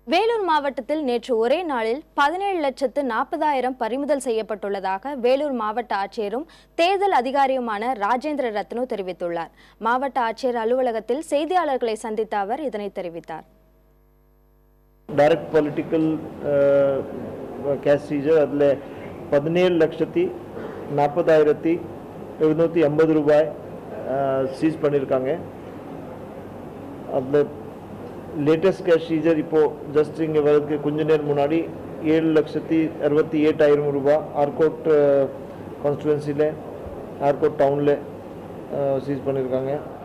வேலூர் மாவட்டத்தில் நேற்று ஒரே நாளில் பதினேழு லட்சத்து நாற்பதாயிரம் பறிமுதல் செய்யப்பட்டுள்ளதாக வேலூர் மாவட்ட ஆட்சியரும் தேர்தல் அதிகாரியுமான ராஜேந்திர ரத்னு தெரிவித்துள்ளார் மாவட்ட ஆட்சியர் அலுவலகத்தில் செய்தியாளர்களை சந்தித்த அவர் இதனை தெரிவித்தார் டைரக்ட் பொலிட்டிக்கல் கேஷ் சீஜர் அதில் பதினேழு லட்சத்தி நாற்பதாயிரத்தி எழுநூற்றி ஐம்பது ரூபாய் சீஸ் பண்ணியிருக்காங்க அதில் லேட்டஸ்ட் கேஷ் சீஜர் இப்போது ஜஸ்ட் இங்கே வரதுக்கு கொஞ்ச நேரம் முன்னாடி ஏழு லட்சத்தி அறுபத்தி எட்டாயிரம் ரூபாய் ஆர்கோட் கான்ஸ்டுவன்சியில் ஆர்கோட் டவுனில் சீஸ் பண்ணியிருக்காங்க